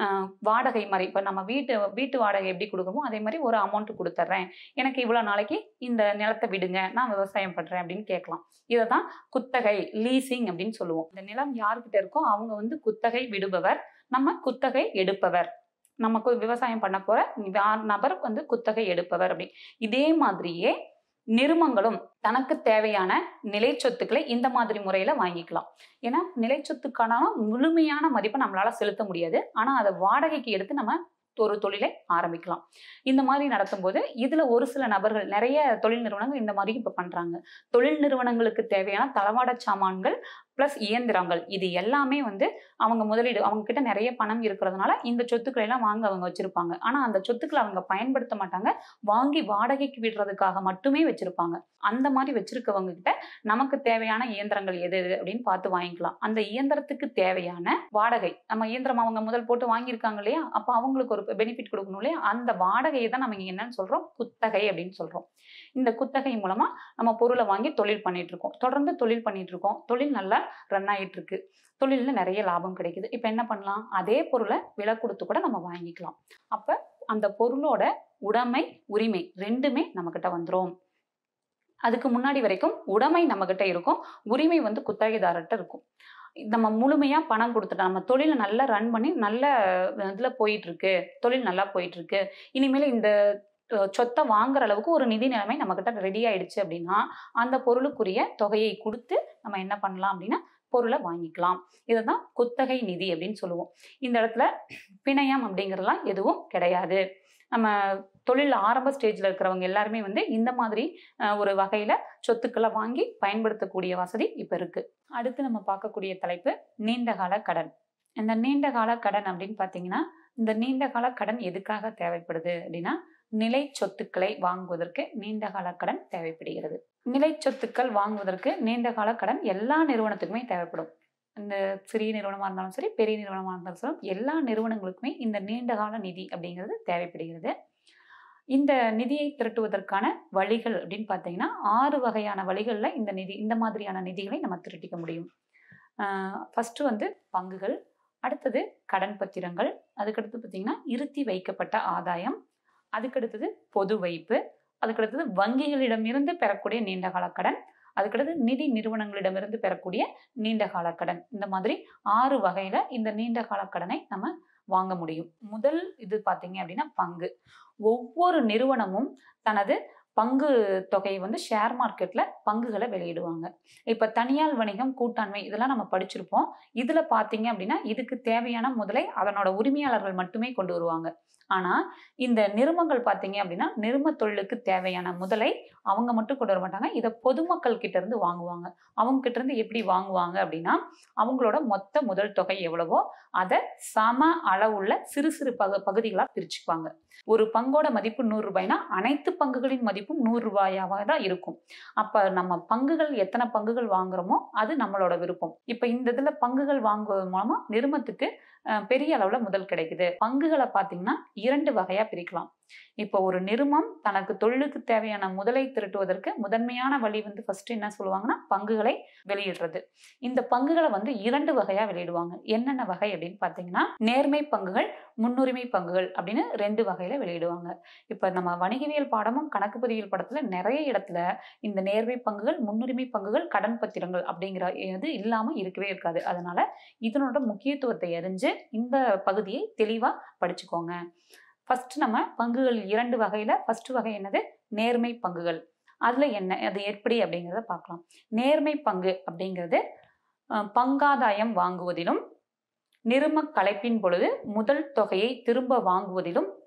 வாடகை மாதிரி இப்போ நம்ம வீட்டு வீட்டு வாடகை எப்படி கொடுக்குறோமோ அதே மாதிரி ஒரு அமௌண்ட் கொடுத்துட்றேன் எனக்கு இவ்வளோ நாளைக்கு இந்த நிலத்தை விடுங்க நான் விவசாயம் பண்ணுறேன் அப்படின்னு கேட்கலாம் இதை தான் குத்தகை லீசிங் அப்படின்னு சொல்லுவோம் இந்த நிலம் யார்கிட்ட இருக்கோ அவங்க வந்து குத்தகை விடுபவர் நம்ம குத்தகை எடுப்பவர் நமக்கு விவசாயம் பண்ண போற யா- நபர் வந்து குத்தகை எடுப்பவர் அப்படி இதே மாதிரியே நிறுமங்களும் தனக்கு தேவையான நிலை சொத்துக்களை இந்த மாதிரி முறையில வாங்கிக்கலாம் ஏன்னா நிலை சொத்துக்கான முழுமையான மதிப்பை நம்மளால செலுத்த முடியாது ஆனா அதை வாடகைக்கு எடுத்து நம்ம ஒரு தொழிலை ஆரம்பிக்கலாம் இந்த மாதிரி நடத்தும்போது இதுல ஒரு சில நபர்கள் நிறைய தொழில் நிறுவனங்கள் இந்த மாதிரி இப்ப பண்றாங்க தொழில் நிறுவனங்களுக்கு தேவையான தளவாட சாமான்கள் பிளஸ் இயந்திரங்கள் இது எல்லாமே வந்து அவங்க முதலீடு அவங்க கிட்ட நிறைய பணம் இருக்கிறதுனால இந்த சொத்துக்களை எல்லாம் வாங்க அவங்க வச்சிருப்பாங்க ஆனா அந்த சொத்துக்களை அவங்க பயன்படுத்த மாட்டாங்க வாங்கி வாடகைக்கு விடுறதுக்காக மட்டுமே வச்சிருப்பாங்க அந்த மாதிரி வச்சிருக்கவங்க கிட்ட நமக்கு தேவையான இயந்திரங்கள் எது எது அப்படின்னு பார்த்து வாங்கிக்கலாம் அந்த இயந்திரத்துக்கு தேவையான வாடகை நம்ம இயந்திரம் அவங்க முதல் போட்டு வாங்கியிருக்காங்க இல்லையா அப்போ அவங்களுக்கு ஒரு பெனிஃபிட் கொடுக்கணும் இல்லையா அந்த வாடகையை தான் நம்ம இங்க என்னன்னு சொல்றோம் குத்தகை அப்படின்னு சொல்றோம் இந்த குத்தகை மூலமா நம்ம பொருளை வாங்கி தொழில் பண்ணிட்டு இருக்கோம் தொடர்ந்து தொழில் பண்ணிட்டு இருக்கோம் தொழில் நல்லா ரன் ஆயிட்டு இருக்கு தொழில்ல நிறைய லாபம் கிடைக்குது இப்போ என்ன பண்ணலாம் அதே பொருளை விலை கொடுத்து கூட நம்ம வாங்கிக்கலாம் அப்ப அந்த பொருளோட உடைமை உரிமை ரெண்டுமே நம்மக்கிட்ட வந்துரும் அதுக்கு முன்னாடி வரைக்கும் உடைமை நம்மக்கிட்ட இருக்கும் உரிமை வந்து குத்தகைதாரர்கிட்ட இருக்கும் நம்ம முழுமையா பணம் கொடுத்துட்டோம் நம்ம தொழிலை நல்லா ரன் பண்ணி நல்ல இதுல போயிட்டு இருக்கு தொழில் நல்லா போயிட்டு இருக்கு இனிமேல் இந்த அஹ், சொத்தை வாங்குற அளவுக்கு ஒரு நிதி நிலைமை நம்ம கிட்ட ரெடி ஆயிடுச்சு அப்படின்னா அந்த பொருளுக்குரிய தொகையை கொடுத்து நம்ம என்ன பண்ணலாம் அப்படின்னா பொருளை வாங்கிக்கலாம் இதுதான் குத்தகை நிதி அப்படின்னு சொல்லுவோம் இந்த இடத்துல பிணையம் அப்படிங்கிறதுலாம் எதுவும் கிடையாது நம்ம தொழில் ஆரம்ப ஸ்டேஜில் இருக்கிறவங்க எல்லாருமே வந்து இந்த மாதிரி அஹ், ஒரு வகையில் சொத்துக்களை வாங்கி பயன்படுத்தக்கூடிய வசதி இப்போ இருக்கு அடுத்து நம்ம பார்க்கக்கூடிய தலைப்பு நீண்டகால கடன் இந்த நீண்டகால கடன் அப்படின்னு பார்த்தீங்கன்னா இந்த நீண்டகால கடன் எதுக்காக தேவைப்படுது அப்படின்னா நிலை சொத்துக்களை வாங்குவதற்கு நீண்டகால கடன் தேவைப்படுகிறது நிலை சொத்துக்கள் வாங்குவதற்கு நீண்டகால கடன் எல்லா நிறுவனத்துக்குமே தேவைப்படும் இந்த சிறிய நிறுவனமாக இருந்தாலும் சரி பெரிய நிறுவனமாக இருந்தாலும் சரி எல்லா நிறுவனங்களுக்குமே இந்த நீண்டகால நிதி அப்படிங்கிறது தேவைப்படுகிறது இந்த நிதியை திரட்டுவதற்கான வழிகள் அப்படின்னு பார்த்தீங்கன்னா ஆறு வகையான வழிகளில் இந்த நிதி இந்த மாதிரியான நிதிகளை நம்ம திரட்டிக்க முடியும் ஃபஸ்ட்டு வந்து பங்குகள் அடுத்தது கடன் பத்திரங்கள் அதுக்கடுத்து பார்த்தீங்கன்னா இருத்தி வைக்கப்பட்ட ஆதாயம் அதுக்கடுத்தது பொது வைப்பு அதுக்கடுத்தது வங்கிகளிடமிருந்து பெறக்கூடிய நீண்டகால கடன் அதுக்கடுத்து நிதி நிறுவனங்களிடமிருந்து பெறக்கூடிய நீண்டகால கடன் இந்த மாதிரி ஆறு வகையில இந்த நீண்டகால கடனை நம்ம வாங்க முடியும் முதல் இது பார்த்தீங்க அப்படின்னா பங்கு ஒவ்வொரு நிறுவனமும் தனது பங்கு தொகையை வந்து ஷேர் மார்க்கெட்ல பங்குகளை வெளியிடுவாங்க இப்ப தனியார் வணிகம் கூட்டாண்மை இதெல்லாம் நம்ம படிச்சிருப்போம் இதுல பாத்தீங்க அப்படின்னா இதுக்கு தேவையான முதலை அதனோட உரிமையாளர்கள் மட்டுமே கொண்டு வருவாங்க ஆனா இந்த நிறுவனங்கள் பாத்தீங்க அப்படின்னா நிறும தொழிலுக்கு தேவையான முதலை அவங்க மட்டும் கொண்டு வர மாட்டாங்க இதை பொதுமக்கள் கிட்ட இருந்து வாங்குவாங்க அவங்க கிட்ட இருந்து எப்படி வாங்குவாங்க அப்படின்னா அவங்களோட மொத்த முதல் தொகை எவ்வளவோ அதை சம அளவுள்ள சிறு சிறு பகு பகுதிகளாக பிரிச்சுக்குவாங்க ஒரு பங்கோட மதிப்பு நூறு ரூபாய்னா அனைத்து பங்குகளின் மதிப்பும் நூறு ரூபாயாக தான் இருக்கும் அப்ப நம்ம பங்குகள் எத்தனை பங்குகள் வாங்குறோமோ அது நம்மளோட விருப்பம் இப்ப இந்த இதுல பங்குகள் வாங்குவது மூலமா நிறுவனத்துக்கு அஹ், பெரிய அளவுல முதல் கிடைக்குது பங்குகளை பாத்தீங்கன்னா இரண்டு வகையா பிரிக்கலாம் இப்போ ஒரு நிறுவனம் தனக்கு தொழிலுக்கு தேவையான முதலை திரட்டுவதற்கு முதன்மையான வழி வந்து ஃபர்ஸ்ட் என்ன சொல்லுவாங்கன்னா பங்குகளை வெளியிடுறது இந்த பங்குகளை வந்து இரண்டு வகையா வெளியிடுவாங்க என்னென்ன வகை அப்படின்னு பார்த்தீங்கன்னா நேர்மை பங்குகள் முன்னுரிமை பங்குகள் அப்படின்னு ரெண்டு வகையில வெளியிடுவாங்க இப்போ நம்ம வணிகவியல் பாடமும் கணக்கு பதிவியல் படத்துல நிறைய இடத்துல இந்த நேர்மை பங்குகள் முன்னுரிமை பங்குகள் கடன் பத்திரங்கள் அப்படிங்கிற இது இல்லாம இருக்கவே இருக்காது அதனால இதனோட முக்கியத்துவத்தை அறிஞ்சு இந்த பகுதியை தெளிவா படிச்சுக்கோங்க ஃபர்ஸ்ட் நம்ம பங்குகள் இரண்டு வகையில ஃபர்ஸ்ட் வகை என்னது நேர்மை பங்குகள் அதுல என்ன அது எப்படி அப்படிங்கிறத பார்க்கலாம் நேர்மை பங்கு அப்படிங்கிறது அஹ், பங்காதாயம் வாங்குவதிலும் நிறும கலைப்பின் பொழுது முதல் தொகையை திரும்ப வாங்குவதிலும்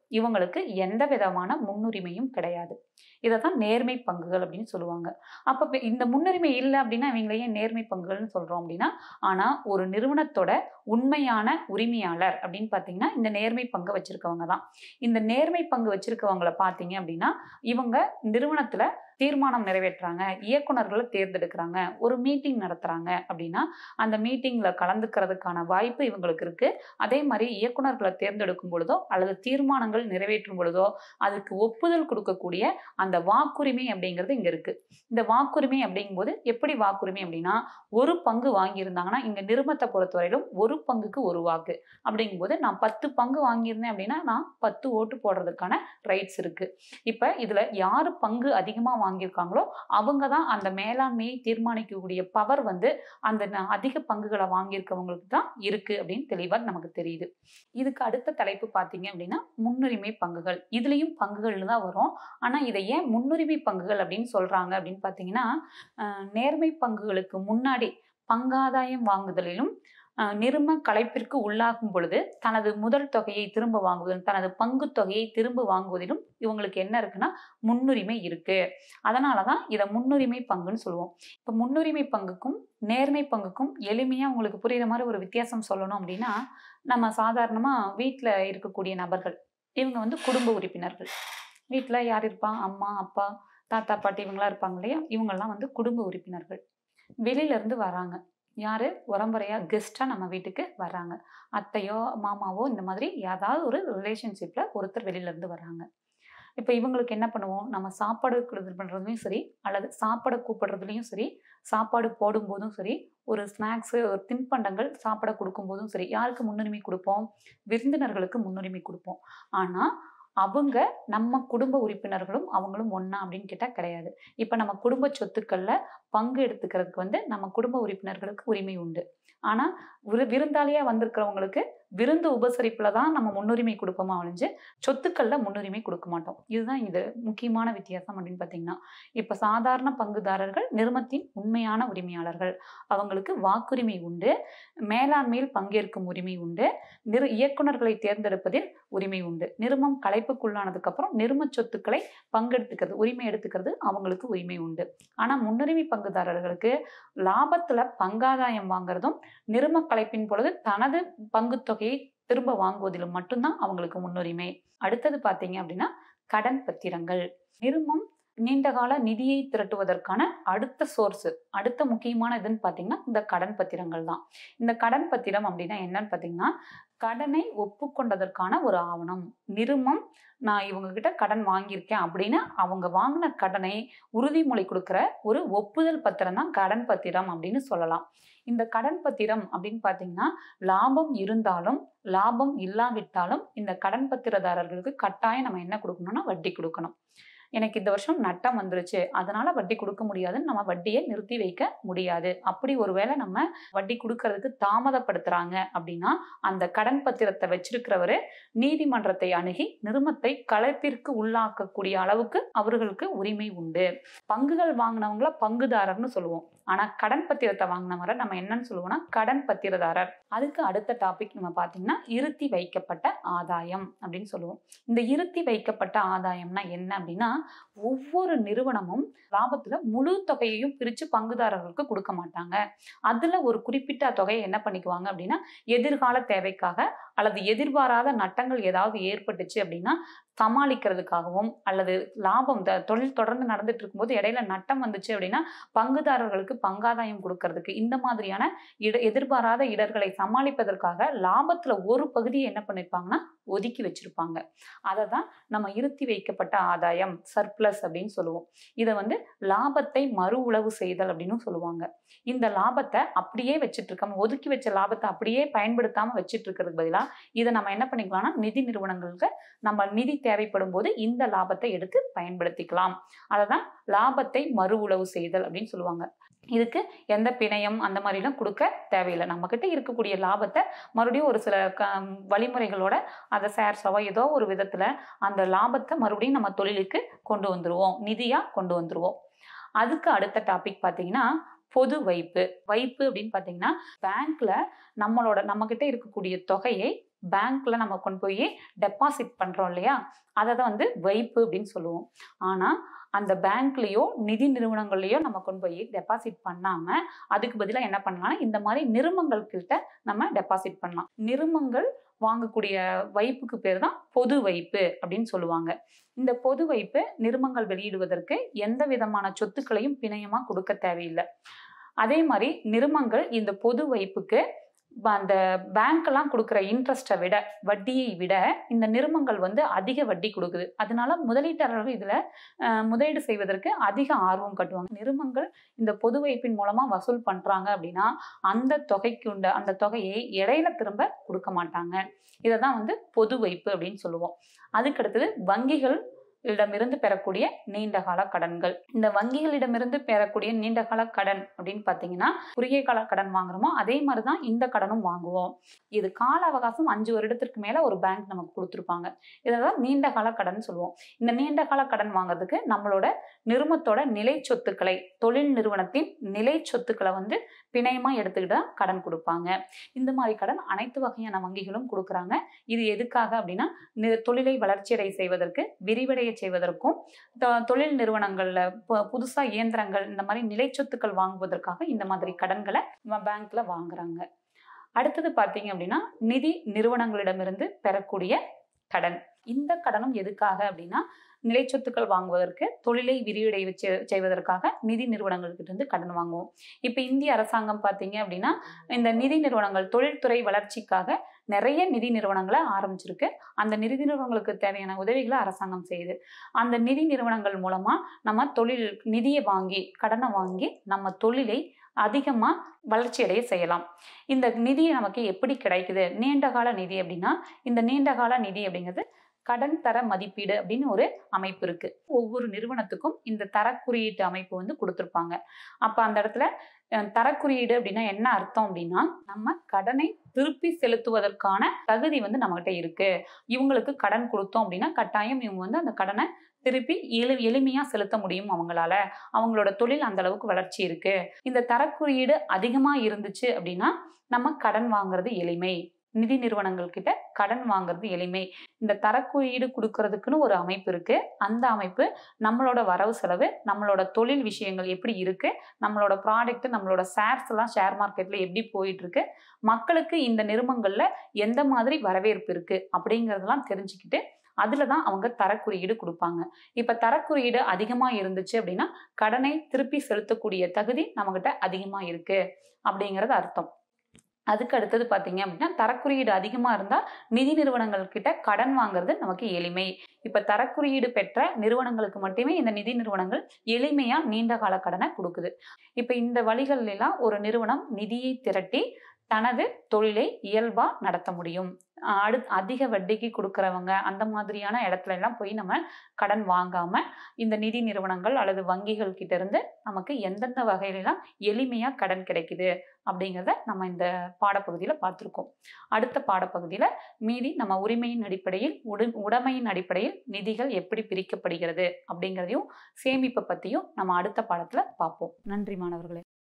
இவங்களுக்கு எந்த விதமான முன்னுரிமையும் கிடையாது இதை தான் நேர்மை பங்குகள் அப்படின்னு சொல்லுவாங்க அப்போ இப்ப இந்த முன்னுரிமை இல்லை அப்படின்னா இவங்களை ஏன் நேர்மை பங்குகள்னு சொல்றோம் அப்படின்னா ஆனா ஒரு நிறுவனத்தோட உண்மையான உரிமையாளர் அப்படின்னு பார்த்தீங்கன்னா இந்த நேர்மை பங்கு வச்சிருக்கவங்க தான் இந்த நேர்மை பங்கு வச்சிருக்கவங்கள பார்த்தீங்க அப்படின்னா இவங்க நிறுவனத்துல தீர்மானம் நிறைவேற்றுறாங்க இயக்குனர்களை தேர்ந்தெடுக்கிறாங்க ஒரு மீட்டிங் நடத்துறாங்க அப்படின்னா அந்த மீட்டிங்ல கலந்துக்கிறதுக்கான வாய்ப்பு இவங்களுக்கு இருக்கு அதே மாதிரி இயக்குனர்களை தேர்ந்தெடுக்கும் பொழுதோ அல்லது தீர்மானங்கள் நிறைவேற்றும் பொழுதோ அதுக்கு ஒப்புதல் கொடுக்கக்கூடிய அந்த வாக்குரிமை அப்படிங்கிறது இங்க இருக்கு இந்த வாக்குரிமை அப்படிங்கும்போது எப்படி வாக்குரிமை அப்படின்னா ஒரு பங்கு வாங்கியிருந்தாங்கன்னா இங்க நிறுவனத்தை பொறுத்தவரையிலும் ஒரு பங்குக்கு ஒரு வாக்கு அப்படிங்கும்போது நான் பத்து பங்கு வாங்கியிருந்தேன் அப்படின்னா நான் பத்து ஓட்டு போடுறதுக்கான ரைட்ஸ் இருக்கு இப்ப இதுல யாரு பங்கு அதிகமா வாங்கியிருக்காங்களோ அவங்க தான் அந்த மேலாண்மையை தீர்மானிக்கக்கூடிய பவர் வந்து அந்த ந- அதிக பங்குகளை வாங்கியிருக்கவங்களுக்கு தான் இருக்கு அப்படின்னு தெளிவா நமக்கு தெரியுது இதுக்கு அடுத்த தலைப்பு பார்த்தீங்க அப்படின்னா முன்னுரிமை பங்குகள் இதுலயும் பங்குகள்னு தான் வரும் ஆனா இதை ஏன் முன்னுரிமை பங்குகள் அப்படின்னு சொல்றாங்க அப்படின்னு பார்த்தீங்கன்னா அஹ், நேர்மை பங்குகளுக்கு முன்னாடி பங்காதாயம் வாங்குதலிலும் அஹ், நிறும கலைப்பிற்கு உள்ளாகும் பொழுது தனது முதல் தொகையை திரும்ப வாங்குவதும் தனது பங்கு தொகையை திரும்ப வாங்குவதிலும் இவங்களுக்கு என்ன இருக்குன்னா முன்னுரிமை இருக்கு அதனால தான் இதை முன்னுரிமை பங்குன்னு சொல்லுவோம் இப்போ முன்னுரிமை பங்குக்கும் நேர்மை பங்குக்கும் எளிமையாக உங்களுக்கு புரியுற மாதிரி ஒரு வித்தியாசம் சொல்லணும் அப்படின்னா நம்ம சாதாரணமாக வீட்டில் இருக்கக்கூடிய நபர்கள் இவங்க வந்து குடும்ப உறுப்பினர்கள் வீட்டில் யார் இருப்பா அம்மா அப்பா தாத்தா பாட்டி இவங்களாம் இருப்பாங்க இல்லையா இவங்கெல்லாம் வந்து குடும்ப உறுப்பினர்கள் வெளியிலேருந்து வராங்க யார் உரம்பரையாக கெஸ்ட்டாக நம்ம வீட்டுக்கு வர்றாங்க அத்தையோ மாமாவோ இந்த மாதிரி ஏதாவது ஒரு ரிலேஷன்ஷிப்பில் ஒருத்தர் வெளியிலேருந்து வர்றாங்க இப்போ இவங்களுக்கு என்ன பண்ணுவோம் நம்ம சாப்பாடு கொடுத்து பண்ணுறதுலையும் சரி அல்லது சாப்பாட கூப்பிடுறதுலையும் சரி சாப்பாடு போடும்போதும் சரி ஒரு ஸ்நாக்ஸு ஒரு தின்பண்டங்கள் சாப்பிட கொடுக்கும்போதும் சரி யாருக்கு முன்னுரிமை கொடுப்போம் விருந்தினர்களுக்கு முன்னுரிமை கொடுப்போம் ஆனால் அவங்க நம்ம குடும்ப உறுப்பினர்களும் அவங்களும் ஒன்றா அப்படின்னு கேட்டால் கிடையாது இப்போ நம்ம குடும்ப சொத்துக்களில் பங்கு எடுத்துக்கிறதுக்கு வந்து நம்ம குடும்ப உறுப்பினர்களுக்கு உரிமை உண்டு ஆனால் விரு விருந்தாளியாக வந்திருக்கிறவங்களுக்கு விருந்து உபசரிப்பில் தான் நம்ம முன்னுரிமை கொடுப்போமா ஒழிஞ்சு சொத்துக்களில் முன்னுரிமை கொடுக்க மாட்டோம் இதுதான் இது முக்கியமான வித்தியாசம் அப்படின்னு பார்த்தீங்கன்னா இப்போ சாதாரண பங்குதாரர்கள் நிறுவனத்தின் உண்மையான உரிமையாளர்கள் அவங்களுக்கு வாக்குரிமை உண்டு மேலாண்மையில் பங்கேற்கும் உரிமை உண்டு நிறு இயக்குனர்களை தேர்ந்தெடுப்பதில் உரிமை உண்டு நிறுமம் கலைப்புக்குள்ளானதுக்கு அப்புறம் நிறும சொத்துக்களை பங்கெடுத்துக்கிறது உரிமை எடுத்துக்கிறது அவங்களுக்கு உரிமை உண்டு ஆனால் முன்னுரிமை பங்குதாரர்களுக்கு லாபத்துல பங்காதாயம் வாங்குறதும் நிறும கலைப்பின் பொழுது தனது பங்கு தொகையை திரும்ப வாங்குவதிலும் மட்டும்தான் அவங்களுக்கு முன்னுரிமை அடுத்தது பார்த்தீங்க அப்படின்னா கடன் பத்திரங்கள் நிறுமம் நீண்டகால நிதியை திரட்டுவதற்கான அடுத்த சோர்ஸ் அடுத்த முக்கியமான இதுன்னு பார்த்தீங்கன்னா இந்த கடன் பத்திரங்கள் தான் இந்த கடன் பத்திரம் அப்படின்னா என்னன்னு பார்த்தீங்கன்னா கடனை ஒப்புக்கொண்டதற்கான ஒரு ஆவணம் நிறுமம் நான் இவங்க கிட்ட கடன் வாங்கியிருக்கேன் அப்படின்னு அவங்க வாங்கின கடனை உறுதிமொழி கொடுக்குற ஒரு ஒப்புதல் பத்திரம் தான் கடன் பத்திரம் அப்படின்னு சொல்லலாம் இந்த கடன் பத்திரம் அப்படின்னு பார்த்தீங்கன்னா லாபம் இருந்தாலும் லாபம் இல்லாவிட்டாலும் இந்த கடன் பத்திரதாரர்களுக்கு கட்டாயம் நம்ம என்ன கொடுக்கணும்னா வட்டி கொடுக்கணும் எனக்கு இந்த வருஷம் நட்டம் வந்துருச்சு அதனால வட்டி கொடுக்க முடியாதுன்னு நம்ம வட்டியை நிறுத்தி வைக்க முடியாது அப்படி ஒருவேளை நம்ம வட்டி கொடுக்கறதுக்கு தாமதப்படுத்துறாங்க அப்படின்னா அந்த கடன் பத்திரத்தை வச்சிருக்கிறவரு நீதிமன்றத்தை அணுகி நிறுமத்தை கலைப்பிற்கு உள்ளாக்கக்கூடிய அளவுக்கு அவர்களுக்கு உரிமை உண்டு பங்குகள் வாங்கினவங்கள பங்குதாரர்னு சொல்லுவோம் ஆனா கடன் பத்திரத்தை வாங்கினவரை நம்ம என்னன்னு சொல்லுவோம்னா கடன் பத்திரதாரர் அதுக்கு அடுத்த டாபிக் நம்ம பார்த்தீங்கன்னா இருத்தி வைக்கப்பட்ட ஆதாயம் அப்படின்னு சொல்லுவோம் இந்த இருத்தி வைக்கப்பட்ட ஆதாயம்னா என்ன அப்படின்னா ஒவ்வொரு நிறுவனமும் லாபத்துல முழு தொகையையும் பிரிச்சு பங்குதாரர்களுக்கு கொடுக்க மாட்டாங்க அதுல ஒரு குறிப்பிட்ட தொகையை என்ன பண்ணிக்குவாங்க அப்படின்னா எதிர்கால தேவைக்காக அல்லது எதிர்பாராத நட்டங்கள் ஏதாவது ஏற்பட்டுச்சு அப்படின்னா சமாளிக்கிறதுக்காகவும் அல்லது லாபம் த- தொழில் தொடர்ந்து நடந்துட்டு இருக்கும்போது இடையில நட்டம் வந்துச்சு அப்படின்னா பங்குதாரர்களுக்கு பங்காதாயம் கொடுக்கறதுக்கு இந்த மாதிரியான இட எதிர்பாராத இடர்களை சமாளிப்பதற்காக லாபத்துல ஒரு பகுதியை என்ன பண்ணிருப்பாங்கன்னா ஒதுக்கி வச்சிருப்பாங்க அதை தான் நம்ம இருத்தி வைக்கப்பட்ட ஆதாயம் சர்ப்ளஸ் அப்படின்னு சொல்லுவோம் இதை வந்து லாபத்தை மறு உளவு செய்தல் அப்படின்னு சொல்லுவாங்க இந்த லாபத்தை அப்படியே வச்சுட்டு இருக்காம ஒதுக்கி வச்ச லாபத்தை அப்படியே பயன்படுத்தாம வச்சுட்டு இருக்கிறதுக்கு பதிலா இதை நம்ம என்ன பண்ணிக்கலாம்னா நிதி நிறுவனங்களுக்கு நம்ம நிதி தேவைப்படும் போது இந்த லாபத்தை எடுத்து பயன்படுத்திக்கலாம் அதை தான் லாபத்தை மறு உளவு செய்தல் அப்படின்னு சொல்லுவாங்க இதுக்கு எந்த பிணையம் அந்த மாதிரிலாம் கொடுக்க தேவையில்லை நம்ம கிட்ட இருக்கக்கூடிய லாபத்தை மறுபடியும் ஒரு சில க வழிமுறைகளோட அதை ஷேர்ஸாவோ ஏதோ ஒரு விதத்துல அந்த லாபத்தை மறுபடியும் நம்ம தொழிலுக்கு கொண்டு வந்துருவோம் நிதியா கொண்டு வந்துருவோம் அதுக்கு அடுத்த டாபிக் பார்த்தீங்கன்னா பொது வைப்பு வைப்பு அப்படின்னு பார்த்தீங்கன்னா பேங்க்ல நம்மளோட நம்ம கிட்ட இருக்கக்கூடிய தொகையை பேங்க்ல நம்ம கொண்டு போய் டெபாசிட் பண்றோம் இல்லையா அதை தான் வந்து வைப்பு அப்படின்னு சொல்லுவோம் ஆனா அந்த பேங்க்லயோ நிதி நிறுவனங்கள்லயோ நம்ம கொண்டு போய் டெபாசிட் பண்ணாம அதுக்கு பதிலாக என்ன பண்ணலாம்னா இந்த மாதிரி நிறுவனங்கள் கிட்ட நம்ம டெபாசிட் பண்ணலாம் நிறுவனங்கள் வாங்கக்கூடிய வைப்புக்கு பேர் தான் பொது வைப்பு அப்படின்னு சொல்லுவாங்க இந்த பொது வைப்பு நிறுவனங்கள் வெளியிடுவதற்கு எந்த விதமான சொத்துக்களையும் பிணையமா கொடுக்க தேவையில்லை அதே மாதிரி நிறுவனங்கள் இந்த பொது வைப்புக்கு ப- அந்த பேங்க்லாம் கொடுக்குற இன்ட்ரெஸ்ட்டை விட வட்டியை விட இந்த நிறுவனங்கள் வந்து அதிக வட்டி கொடுக்குது அதனால முதலீட்டாளர்கள் இதுல அஹ், முதலீடு செய்வதற்கு அதிக ஆர்வம் காட்டுவாங்க நிறுவனங்கள் இந்த பொது வைப்பின் மூலமா வசூல் பண்றாங்க அப்படின்னா அந்த தொகைக்கு உண்ட அந்த தொகையை இடையில திரும்ப கொடுக்க மாட்டாங்க இதை தான் வந்து பொது வைப்பு அப்படின்னு சொல்லுவோம் அதுக்கடுத்தது வங்கிகள் இடமிருந்து பெறக்கூடிய நீண்ட கால கடன்கள் இந்த வங்கிகளிடமிருந்து பெறக்கூடிய நீண்ட கால கடன் அப்படின்னு பார்த்தீங்கன்னா குறுகிய கால கடன் வாங்குறோமோ அதே மாதிரி தான் இந்த கடனும் வாங்குவோம் இது கால அவகாசம் அஞ்சு வருடத்திற்கு மேல ஒரு பேங்க் நமக்கு கொடுத்துருப்பாங்க இதை தான் நீண்ட கால கடன் சொல்லுவோம் இந்த நீண்ட கால கடன் வாங்குறதுக்கு நம்மளோட நிறுவனத்தோட நிலை சொத்துக்களை தொழில் நிறுவனத்தின் நிலை சொத்துக்களை வந்து பிணையமா எடுத்துக்கிட்டு தான் கடன் கொடுப்பாங்க இந்த மாதிரி கடன் அனைத்து வகையான வங்கிகளும் கொடுக்குறாங்க இது எதுக்காக அப்படின்னா நி- தொழிலை வளர்ச்சியடை செய்வதற்கு விரிவடைய செய்வதற்கும் தொ- தொழில் நிறுவனங்கள்ல பு- புதுசா இயந்திரங்கள் இந்த மாதிரி நிலை சொத்துக்கள் வாங்குவதற்காக இந்த மாதிரி கடன்களை வ- பேங்க்ல வாங்குறாங்க அடுத்தது பார்த்தீங்க அப்படின்னா நிதி நிறுவனங்களிடமிருந்து பெறக்கூடிய கடன் இந்த கடனும் எதுக்காக அப்படின்னா நிலைச்சொத்துக்கள் வாங்குவதற்கு தொழிலை விரிவடை வச்சு செய்வதற்காக நிதி நிறுவனங்கள்கிட்ட இருந்து கடன் வாங்குவோம் இப்போ இந்திய அரசாங்கம் பார்த்தீங்க அப்படின்னா இந்த நிதி நிறுவனங்கள் தொழில்துறை வளர்ச்சிக்காக நிறைய நிதி நிறுவனங்களை ஆரம்பிச்சிருக்கு அந்த நிதி நிறுவனங்களுக்கு தேவையான உதவிகளை அரசாங்கம் செய்யுது அந்த நிதி நிறுவனங்கள் மூலமா நம்ம தொழில் நிதியை வாங்கி கடனை வாங்கி நம்ம தொழிலை அதிகமா வளர்ச்சியடைய செய்யலாம் இந்த நிதி நமக்கு எப்படி கிடைக்குது நீண்ட கால நிதி அப்படின்னா இந்த நீண்ட கால நிதி அப்படிங்கிறது கடன் தர மதிப்பீடு அப்படின்னு ஒரு அமைப்பு இருக்கு ஒவ்வொரு நிறுவனத்துக்கும் இந்த தர குறியீட்டு அமைப்பு வந்து கொடுத்துருப்பாங்க அப்ப அந்த இடத்துல அஹ், தரக்குறியீடு அப்படின்னா என்ன அர்த்தம் அப்படின்னா நம்ம கடனை திருப்பி செலுத்துவதற்கான தகுதி வந்து நம்மகிட்ட இருக்கு இவங்களுக்கு கடன் கொடுத்தோம் அப்படின்னா கட்டாயம் இவங்க வந்து அந்த கடனை திருப்பி எளி எளிமையா செலுத்த முடியும் அவங்களால அவங்களோட தொழில் அந்த அளவுக்கு வளர்ச்சி இருக்கு இந்த தரக்குறியீடு அதிகமா இருந்துச்சு அப்படின்னா நம்ம கடன் வாங்குறது எளிமை நிதி நிறுவனங்கள் கிட்ட கடன் வாங்குறது எளிமை இந்த தரக்குறியீடு கொடுக்கறதுக்குன்னு ஒரு அமைப்பு இருக்கு அந்த அமைப்பு நம்மளோட வரவு செலவு நம்மளோட தொழில் விஷயங்கள் எப்படி இருக்கு நம்மளோட ப்ராடக்ட் நம்மளோட ஷேர்ஸ் எல்லாம் ஷேர் மார்க்கெட்ல எப்படி போயிட்டு இருக்கு மக்களுக்கு இந்த நிறுவனங்கள்ல எந்த மாதிரி வரவேற்பு இருக்கு அப்படிங்கறதெல்லாம் தெரிஞ்சுக்கிட்டு அதுல தான் அவங்க தரக்குறியீடு கொடுப்பாங்க இப்ப தரக்குறியீடு அதிகமா இருந்துச்சு அப்படின்னா கடனை திருப்பி செலுத்தக்கூடிய தகுதி நம்மகிட்ட அதிகமா இருக்கு அப்படிங்கிறது அர்த்தம் அதுக்கு அடுத்தது பார்த்தீங்க அப்படின்னா தரக்குறியீடு அதிகமாக இருந்தால் நிதி நிறுவனங்கள் கிட்ட கடன் வாங்குறது நமக்கு எளிமை இப்போ தரக்குறியீடு பெற்ற நிறுவனங்களுக்கு மட்டுமே இந்த நிதி நிறுவனங்கள் எளிமையாக நீண்ட கால கடனை கொடுக்குது இப்போ இந்த வழிகள் எல்லாம் ஒரு நிறுவனம் நிதியை திரட்டி தனது தொழிலை இயல்பா நடத்த முடியும் அஹ் அடு அதிக வட்டிக்கு கொடுக்கறவங்க அந்த மாதிரியான இடத்துல எல்லாம் போய் நம்ம கடன் வாங்காம இந்த நிதி நிறுவனங்கள் அல்லது வங்கிகள் கிட்ட இருந்து நமக்கு எந்தெந்த வகையிலலாம் எளிமையா கடன் கிடைக்குது அப்படிங்கிறத நம்ம இந்த பாடப்பகுதியில பார்த்துருக்கோம் அடுத்த பாடப்பகுதியில மீதி நம்ம உரிமையின் அடிப்படையில் உடு உடைமையின் அடிப்படையில் நிதிகள் எப்படி பிரிக்கப்படுகிறது அப்படிங்கிறதையும் சேமிப்பை பத்தியும் நம்ம அடுத்த பாடத்துல பார்ப்போம் நன்றி மாணவர்களே